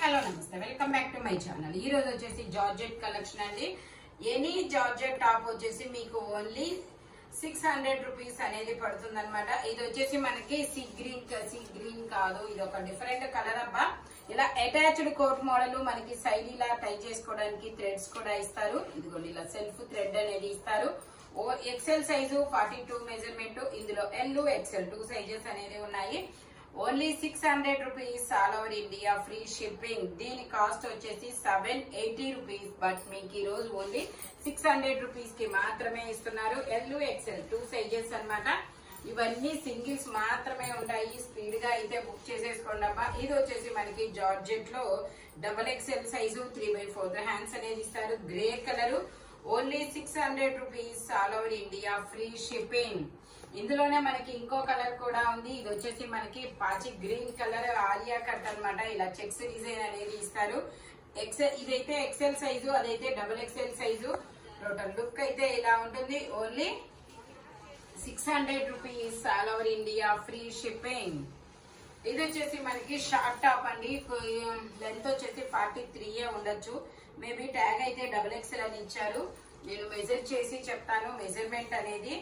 hello namaste welcome back to my channel ఈ రోజు వచ్చేసి జార్జెట్ కలెక్షన్ అండి ఎనీ జార్జెట్ టాప్ వచ్చేసి మీకు ఓన్లీ సిక్స్ హండ్రెడ్ రూపీస్ అనేది పడుతుంది అనమాట ఇది వచ్చేసి మనకి సీ గ్రీన్ సీ గ్రీన్ కాదు ఇది ఒక డిఫరెంట్ కలర్ అబ్బా ఇలా అటాచ్డ్ కోట్ మోడల్ మనకి సైడ్ ఇలా టై చేసుకోవడానికి థ్రెడ్స్ కూడా ఇస్తారు ఇదిగోండి ఇలా సెల్ఫ్ థ్రెడ్ అనేది ఇస్తారు ఓ XL size forty two measurement ఇందులో ఎల్ ఎక్సెల్ టూ సైజెస్ అనేది ఉన్నాయి only six hundred rupees all over India free shipping దీని కాస్ట్ వచ్చేసి సెవెన్ ఎయిటీ రూపీస్ బట్ మీకు ఈ రోజు ఓన్లీ సిక్స్ హండ్రెడ్ రూపీస్ కి మాత్రమే ఇస్తున్నారు ఎల్ ఎక్సెల్ టూ సైజెస్ అన్నమాట ఇవన్నీ సింగిల్స్ మాత్రమే ఉంటాయి స్పీడ్ గా అయితే బుక్ చేసేసుకోండి అబ్బా ఇది వచ్చేసి మనకి జార్జెట్ లో double XL size three by fourth hands అనేది ఇస్తారు grey colour only six hundred rupees all over India free shipping ఇందులోనే మనకి ఇంకో కలర్ కూడా ఉంది ఇది వచ్చేసి మనకి పాచి గ్రీన్ కలర్ ఆలియా కట్ అన్నమాట ఇలా చెక్స్ డిజైన్ అనేది ఇస్తారు ఎక్సెల్ ఇదైతే ఎక్సెల్ సైజు అదైతే double XL size total look అయితే ఇలా ఉంటుంది only six hundred rupees all over India free shipping ఇది వచ్చేసి మనకి షార్ట్ టాప్ అండి లెంత్ వచ్చేసి ఫార్టీ త్రీయే ఉండొచ్చు మేబీ ట్యాగ్ అయితే డబుల్ ఎక్స్ఎల్ అని ఇచ్చారు నేను మెజర్ చేసి చెప్తాను మెజర్మెంట్ అనేది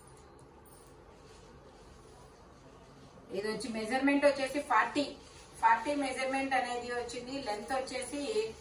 ఇది వచ్చి మెజర్మెంట్ వచ్చేసి ఫార్టీ ఫార్టీ మెజర్మెంట్ అనేది వచ్చింది లెంత్ వచ్చేసి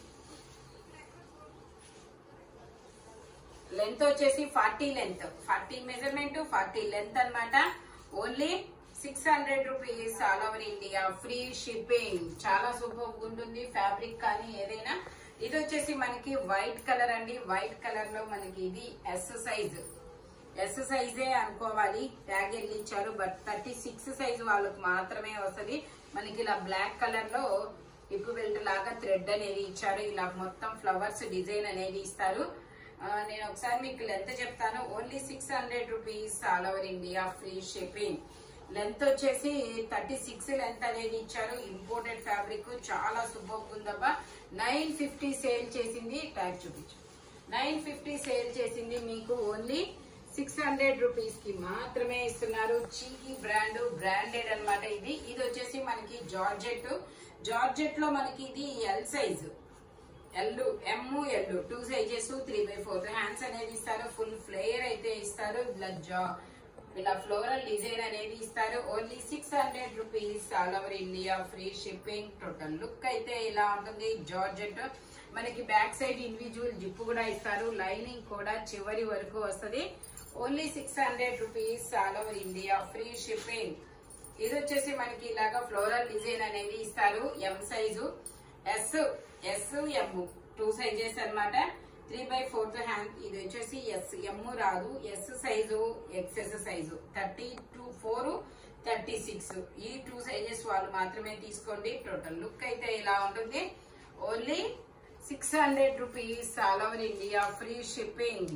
లెంత్ వచ్చేసి forty length forty measurement forty length అన్నమాట only six hundred rupees all over India free shipping చాలా సూపర్ ఉంటుంది ఫ్యాబ్రిక్ కానీ ఏదైనా ఇది వచ్చేసి మనకి వైట్ కలర్ అండి వైట్ కలర్ లో మనకి ఇది ఎస్ సైజ్ ఎస్ సైజే అనుకోవాలి ట్యాగ్ వెళ్ళి ఇచ్చారు బట్ థర్టీ సిక్స్ సైజ్ వాళ్ళకి మాత్రమే వస్తది మనకి ఇలా బ్లాక్ కలర్ లో ఇప్పు బెల్ట్ లాగా థ్రెడ్ అనేది ఇచ్చారు ఇలా మొత్తం ఫ్లవర్స్ డిజైన్ అనేది ఇస్తారు ఆ, నేను ఒకసారి మీకు లెంత్ చెప్తాను only six hundred rupees all over India free shipping length వచ్చేసి థర్టీ సిక్స్ లెంత్ అనేది ఇచ్చారు ఇంపోర్టెడ్ ఫ్యాబ్రిక్ చాలా సూపర్ ఉందబ్బా నైన్ ఫిఫ్టీ సేల్ చేసింది ట్యాగ్ చూపించు నైన్ ఫిఫ్టీ సేల్ చేసింది మీకు ఓన్లీ సిక్స్ హండ్రెడ్ రూపీస్ కి మాత్రమే ఇస్తున్నారు చీకీ బ్రాండ్ బ్రాండెడ్ అన్నమాట ఇది ఇది వచ్చేసి మనకి జార్జెట్ జార్జెట్ లో మనకి ఇది L size L M L two sizes three by four hands అనేది ఇస్తారు ఫుల్ ఫ్లేయర్ అయితే ఇస్తారు ఇలా జా ఇలా ఫ్లోరల్ డిజైన్ అనేది ఇస్తారు only six hundred rupees all over India free shipping total look అయితే ఇలా ఉంటుంది జార్జెట్ మనకి బ్యాక్ సైడ్ ఇండివిజువల్ జిప్ కూడా ఇస్తారు లైనింగ్ కూడా చివరి వరకు వస్తది only six hundred rupees all over India free shipping ఇది వచ్చేసి మనకి ఇలాగా ఫ్లోరల్ డిజైన్ అనేది ఇస్తారు M size S S M two sizes అన్నమాట త్రీ బై ఫోర్త్ హ్యాండ్ ఇది వచ్చేసి ఎస్ ఎమ్ రాదు S size XS size thirty two four thirty six ఈ టూ సైజెస్ వాళ్ళు మాత్రమే తీసుకోండి టోటల్ లుక్ అయితే ఇలా ఉంటుంది only six hundred rupees all over India free shipping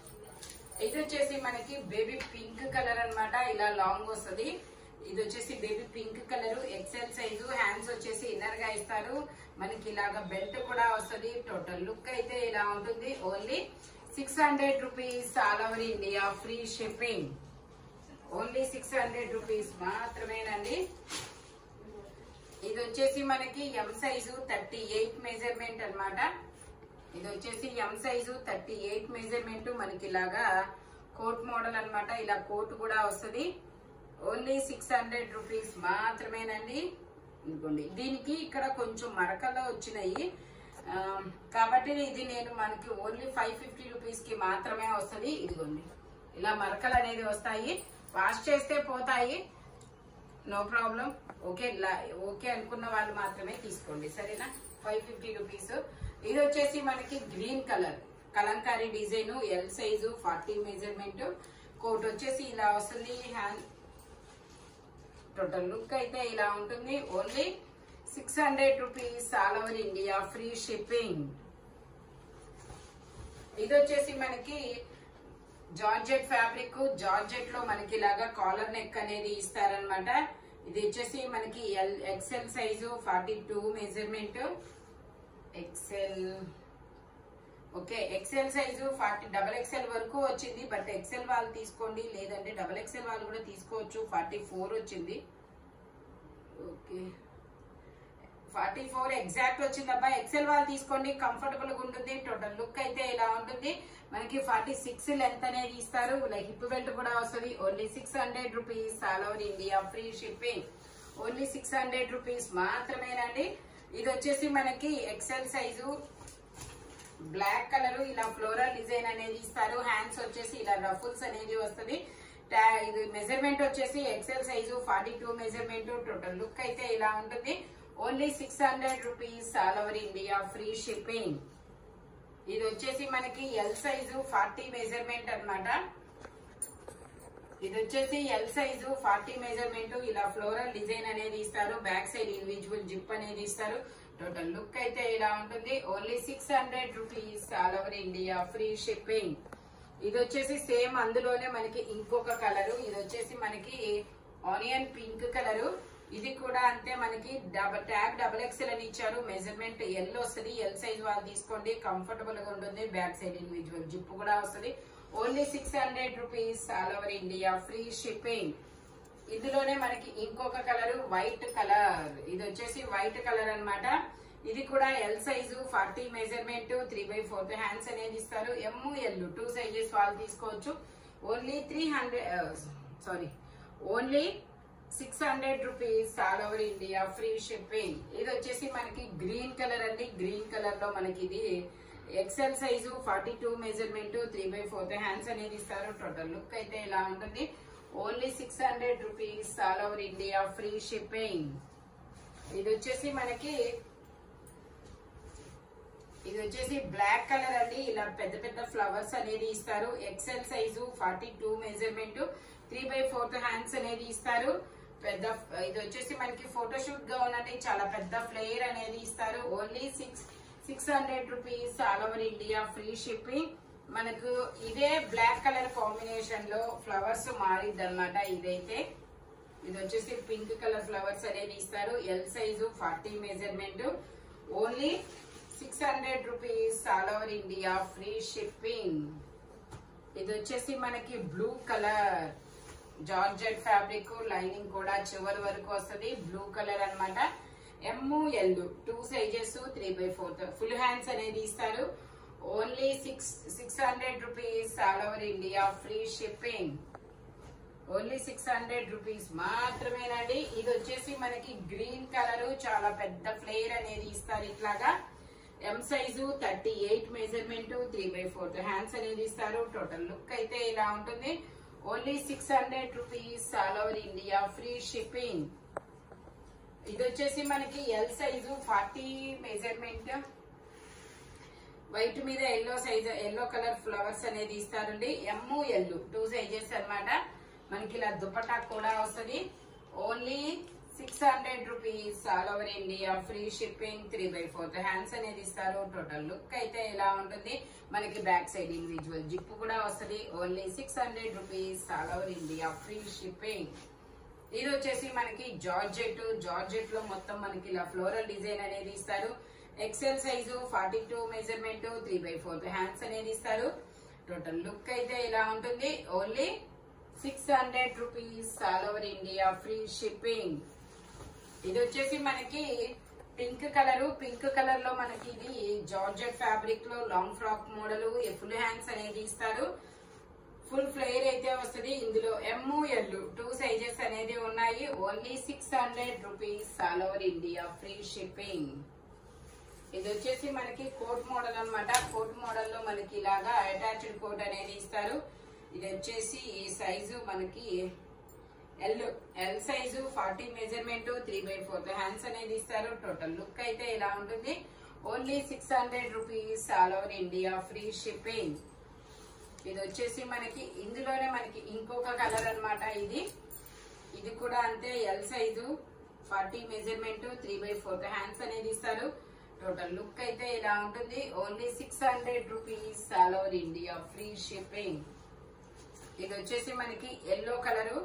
ఇది వచ్చేసి మనకి బేబీ పింక్ కలర్ అన్నమాట ఇలా లాంగ్ వస్తది ఇది వచ్చేసి baby pink colour XL size hands వచ్చేసి ఇన్నర్ గా ఇస్తారు మనకి ఇలాగా బెల్ట్ కూడా వస్తది టోటల్ లుక్ అయితే ఇలా ఉంటుంది only six hundred rupees all over India free shipping only six hundred rupees మాత్రమేనండి ఇది వచ్చేసి మనకి M size thirty eight measurement అన్నమాట ఇది వచ్చేసి M size thirty eight measurement మనకి ఇలాగా కోట్ మోడల్ అన్నమాట ఇలా కోట్ కూడా వస్తది ఓన్లీ సిక్స్ హండ్రెడ్ రూపీస్ మాత్రమేనండి ఇదిగోండి దీనికి ఇక్కడ కొంచెం మరకలు వచ్చినాయి ఆ, కాబట్టి ఇది నేను మనకి ఓన్లీ ఫైవ్ ఫిఫ్టీ రూపీస్ కి మాత్రమే వస్తది ఇదిగోండి ఇలా మరకలు అనేది వస్తాయి వాష్ చేస్తే పోతాయి నో ప్రాబ్లం ఓకే లా- ఓకే అనుకున్న వాళ్ళు మాత్రమే తీసుకోండి సరేనా ఫైవ్ ఫిఫ్టీ రూపీస్ ఇది వచ్చేసి మనకి green colour Kalamkari design L size forty measurement coat వచ్చేసి ఇలా వస్తుంది హ్యాండ్ టోటల్ లుక్ అయితే ఇలా ఉంటుంది only six hundred rupees all over India free shipping ఇది వచ్చేసి మనకి జార్జెట్ ఫ్యాబ్రిక్ జార్జెట్ లో మనకి ఇలాగా కాలర్ నెక్ అనేది ఇస్తారనమాట ఇది వచ్చేసి మనకి L XL size forty two measurement XL okay XL size forty double XL వరకు వచ్చింది బట్ ఎక్సెల్ వాళ్ళు తీసుకోండి లేదంటే డబల్ ఎక్సెల్ వాళ్ళు కూడా తీసుకోవచ్చు ఫార్టీ ఫోర్ వచ్చింది ఓకే ఫార్టీ ఫోర్ ఎగ్జాక్ట్ వచ్చిందబ్బా ఎక్సెల్ వాళ్ళు తీసుకోండి కంఫర్టబుల్ గా ఉంటుంది టోటల్ లుక్ అయితే ఇలా ఉంటుంది మనకి ఫార్టీ సిక్స్ లెంత్ అనేది ఇస్తారు లైక్ హిప్ బెల్ట్ కూడా వస్తుంది only six hundred rupees all over India free shipping only six hundred rupees మాత్రమేనండి ఇది వచ్చేసి మనకి ఎక్సెల్ సైజు బ్లాక్ కలర్ ఇలా ఫ్లోరల్ డిజైన్ అనేది ఇస్తారు హ్యాండ్స్ వచ్చేసి ఇలా రఫుల్స్ అనేది వస్తుంది టా- ఇది మెజర్మెంట్ వచ్చేసి XL size forty two measurement total look అయితే ఇలా ఉంటుంది only six hundred rupees all over India free shipping ఇది వచ్చేసి మనకి ఎల్ సైజు ఫార్టీ మెజర్మెంట్ అన్నమాట ఇది వచ్చేసి ఎల్ సైజు ఫార్టీ మెజర్మెంట్ ఇలా ఫ్లోరల్ డిజైన్ అనేది ఇస్తారు బ్యాక్ సైడ్ ఇండివిజువల్ జిప్ అనేది ఇస్తారు టోటల్ లుక్ అయితే ఇలా ఉంటుంది only six hundred rupees all over India free shipping ఇది వచ్చేసి సేమ్ అందులోనే మనకి ఇంకొక కలరు ఇది వచ్చేసి మనకి ఆనియన్ పింక్ కలరు ఇది కూడా అంతే మనకి డబల్ ట్యాగ్ డబల్ ఎక్స్ఎల్ అని ఇచ్చారు మెజర్మెంట్ ఎల్ వస్తుంది ఎల్ సైజ్ వాళ్ళు తీసుకోండి కంఫర్టబుల్ గా ఉంటుంది బ్యాక్ సైడ్ ఇండివిజువల్ జిప్ కూడా వస్తుంది only six hundred rupees all over India free shipping ఇందులోనే మనకి ఇంకొక కలర్ వైట్ కలర్ ఇది వచ్చేసి వైట్ కలర్ అన్నమాట ఇది కూడా L size forty measurement three by fourth hands అనేది ఇస్తారు ఎమ్ ఎల్ టూ సైజెస్ వాళ్ళు తీసుకోవచ్చు only three hundred sorry only six hundred rupees all over India free shipping ఇది వచ్చేసి మనకి గ్రీన్ కలర్ అండి గ్రీన్ కలర్ లో మనకి ఇది XL size forty two measurement three by fourth hands అనేది ఇస్తారు టోటల్ లుక్ అయితే ఇలా ఉంటుంది only six hundred rupees all over India free shipping ఇది వచ్చేసి మనకి ఇది వచ్చేసి బ్లాక్ కలర్ అండి ఇలా పెద్ద పెద్ద ఫ్లవర్స్ అనేది ఇస్తారు XL size forty two measurement three by fourth hands అనేది ఇస్తారు పెద్ద ఇది వచ్చేసి మనకి ఫోటోషూట్ గా ఉన్నట్టు చాలా పెద్ద ఫ్లేయర్ అనేది ఇస్తారు only six six hundred rupees all over India free shipping మనకు ఇదే బ్లాక్ కలర్ కాంబినేషన్ లో ఫ్లవర్స్ మారిద్ది అనమాట ఇదైతే ఇది వచ్చేసి పింక్ కలర్ ఫ్లవర్స్ అనేది ఇస్తారు L size forty measurement only six hundred rupees all over India free shipping ఇది వచ్చేసి మనకి blue colour georgette fabric lining కూడా చివరి వరకు వస్తుంది బ్లూ కలర్ అన్నమాట M L two sizes three by fourth full hands అనేది ఇస్తారు only six six hundred rupees all over India free shipping only six hundred rupees మాత్రమేనండి ఇది వచ్చేసి మనకి గ్రీన్ కలర్ చాలా పెద్ద ఫ్లేర్ అనేది ఇస్తారు ఇట్లాగా M size thirty eight measurement three by fourth hands అనేది ఇస్తారు టోటల్ లుక్ అయితే ఇలా ఉంటుంది only six hundred rupees all over India free shipping ఇది వచ్చేసి మనకి L size forty measurement white మీద yellow size yellow colour flowers అనేది ఇస్తారండి ఎమ్ ఎల్ టూ సైజెస్ అన్నమాట మనకి ఇలా దుపట్టా కూడా వస్తుంది only six hundred rupees all over India free shipping three by fourth hands అనేది ఇస్తారు టోటల్ లుక్ అయితే ఇలా ఉంటుంది మనకి బ్యాక్ సైడ్ ఇండివిజువల్ జిప్ కూడా వస్తుంది only six hundred rupees all over India free shipping ఇది వచ్చేసి మనకి జార్జెట్ జార్జెట్ లో మొత్తం మనకి ఇలా ఫ్లోరల్ డిజైన్ అనేది ఇస్తారు XL size forty two measurement three by fourth hands అనేది ఇస్తారు టోటల్ లుక్ అయితే ఇలా ఉంటుంది only six hundred rupees all over India free shipping ఇది వచ్చేసి మనకి పింక్ కలర్ పింక్ కలర్ లో మనకి ఇది జార్జెట్ ఫ్యాబ్రిక్ లో long frock model full hands అనేది ఇస్తారు ఫుల్ ఫ్లేయర్ అయితే వస్తుంది ఇందులో ఎమ్ ఎల్ టూ సైజెస్ అనేది ఉన్నాయి only six hundred rupees all over India free shipping ఇది వచ్చేసి మనకి కోట్ మోడల్ అన్నమాట కోట్ మోడల్ లో మనకి ఇలాగా అటాచ్డ్ కోట్ అనేది ఇస్తారు ఇది వచ్చేసి ఈ సైజు మనకి L L size forty measurement three by fourth hands అనేది ఇస్తారు టోటల్ లుక్ అయితే ఇలా ఉంటుంది only six hundred rupees all over India free shipping ఇది వచ్చేసి మనకి ఇందులోనే మనకి ఇంకొక కలర్ అన్నమాట ఇది ఇది కూడా అంతే L size forty measurement three by fourth hands అనేది ఇస్తారు టోటల్ లుక్ అయితే ఇలా ఉంటుంది only six hundred rupees all over India free shipping ఇది వచ్చేసి మనకి ఎల్లో కలరు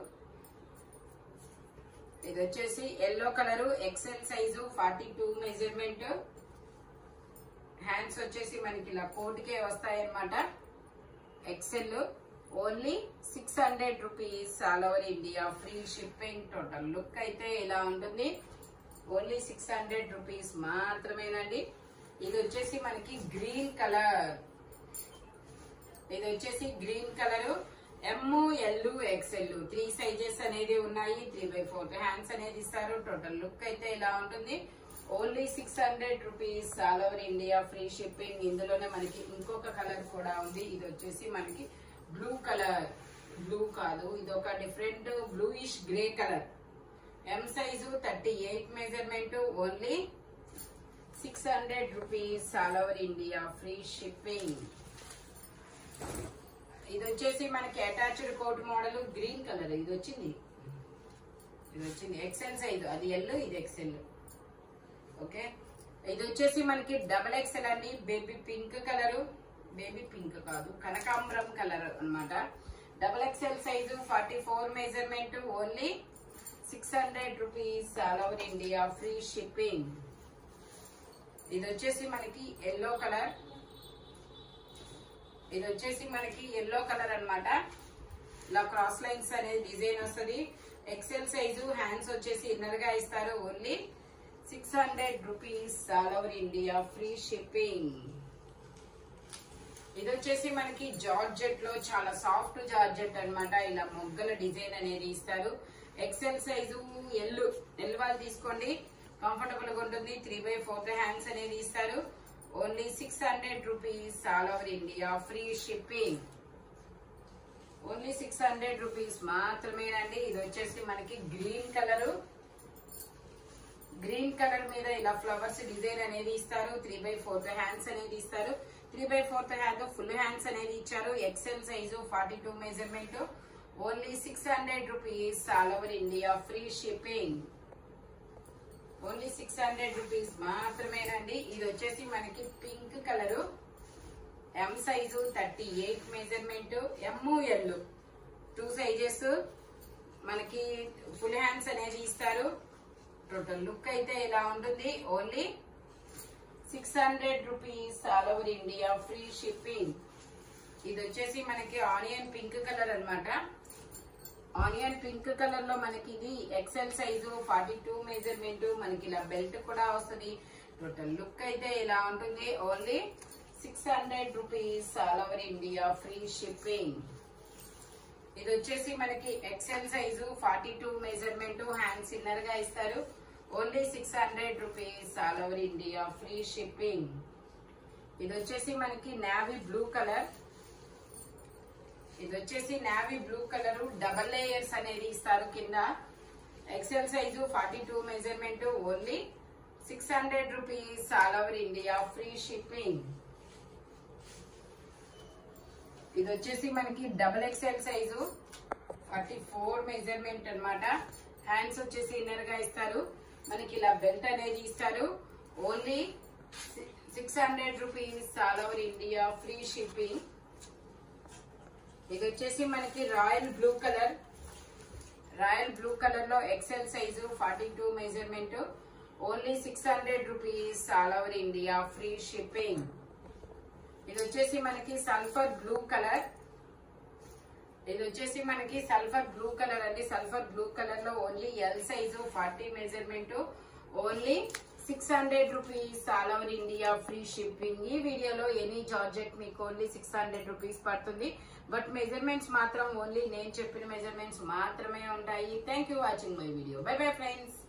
ఇది వచ్చేసి yellow colour XL size forty two measurement hands వచ్చేసి మనకి ఇలా కోటికే వస్తాయి అన్నమాట XL only six hundred rupees all over India free shipping total look అయితే ఇలా ఉంటుంది ఓన్లీ సిక్స్ హండ్రెడ్ రూపీస్ మాత్రమేనండి ఇది వచ్చేసి మనకి గ్రీన్ కలర్ ఇది వచ్చేసి green colour M L XL three sizes అనేది ఉన్నాయి త్రీ బై ఫోర్ హ్యాండ్స్ అనేది ఇస్తారు టోటల్ లుక్ అయితే ఇలా ఉంటుంది only six hundred rupees all over India free shipping ఇందులోనే మనకి ఇంకొక కలర్ కూడా ఉంది ఇది వచ్చేసి మనకి బ్లూ కలర్ బ్లూ కాదు ఇది ఒక different bluish grey colour M size thirty eight measurement only six hundred rupees all over India free shipping ఇది వచ్చేసి మనకి attached coat model green colour ఇది వచ్చింది ఇది వచ్చింది ఎక్సెల్ సైజ్ అది ఎల్ ఇది ఎక్సెల్ ఓకే ఇది వచ్చేసి మనకి డబల్ ఎక్సెల్ అండి baby pink colour baby pink కాదు కనకాంబరం కలర్ అన్నమాట double XL size forty four measurement only six hundred rupees all over India free shipping ఇది వచ్చేసి మనకి ఎల్లో కలర్ ఇది వచ్చేసి మనకి ఎల్లో కలర్ అన్నమాట ఇలా క్రాస్ లైన్స్ అనేది డిజైన్ వస్తుంది ఎక్సెల్ సైజు హ్యాండ్స్ వచ్చేసి ఇన్నర్ గా ఇస్తారు only six hundred rupees all over India free shipping ఇది వచ్చేసి మనకి జార్జెట్ లో చాలా సాఫ్ట్ జార్జెట్ అన్నమాట ఇలా మొగ్గల డిజైన్ అనేది ఇస్తారు ఎక్సెల్ సైజు ఎల్ ఎల్ వాళ్ళు తీసుకోండి కంఫర్టబుల్ గా ఉంటుంది త్రీ బై ఫోర్త్ హ్యాండ్స్ అనేది ఇస్తారు only six hundred rupees all over India free shipping only six hundred rupees మాత్రమేనండి ఇది వచ్చేసి మనకి గ్రీన్ కలర్ గ్రీన్ కలర్ మీద ఇలా ఫ్లవర్స్ డిజైన్ అనేది ఇస్తారు త్రీ బై ఫోర్త్ హ్యాండ్స్ అనేది ఇస్తారు three by fourth hand full hands అనేది ఇచ్చారు XL size forty two measurement only six hundred rupees all over India free shipping only six hundred rupees మాత్రమేనండి ఇది వచ్చేసి మనకి pink colour M size thirty eight measurement M L two sizes మనకి full hands అనేది ఇస్తారు total look అయితే ఇలా ఉంటుంది only six hundred rupees all over India free shipping ఇది వచ్చేసి మనకి ఆనియన్ పింక్ కలర్ అన్నమాట ఆనియన్ పింక్ కలర్ లో మనకి ఇది XL size forty two measurement మనకి ఇలా బెల్ట్ కూడా వస్తుంది టోటల్ లుక్ అయితే ఇలా ఉంటుంది only six hundred rupees all over India free shipping ఇది వచ్చేసి మనకి XL size forty two measurement hands inner గా ఇస్తారు only six hundred rupees all over India free shipping ఇది వచ్చేసి మనకి నావీ బ్లూ కలర్ ఇది వచ్చేసి navy blue colour double layers అనేది ఇస్తారు కింద XL size forty two measurement only six hundred rupees all over India free shipping ఇది వచ్చేసి మనకి double XL size forty four measurement అన్నమాట హ్యాండ్స్ వచ్చేసి ఇన్నర్ గా ఇస్తారు మనకి ఇలా బెల్ట్ అనేది ఇస్తారు only six hundred rupees all over India free shipping ఇది వచ్చేసి మనకి royal blue colour royal blue colour లో XL size forty two measurement only six hundred rupees all over India free shipping ఇది వచ్చేసి మనకి సల్ఫర్ బ్లూ కలర్ ఇది వచ్చేసి మనకి సల్ఫర్ బ్లూ కలర్ అండి సల్ఫర్ బ్లూ కలర్ లో only L size forty measurement only six hundred rupees all over India free shipping ఈ వీడియోలో ఎనీ జార్జెట్ మీకు ఓన్లీ సిక్స్ హండ్రెడ్ రూపీస్ పడుతుంది బట్ మెజర్మెంట్స్ మాత్రం ఓన్లీ నేను చెప్పిన మెజర్మెంట్స్ మాత్రమే ఉంటాయి thank you watching my video bye bye friends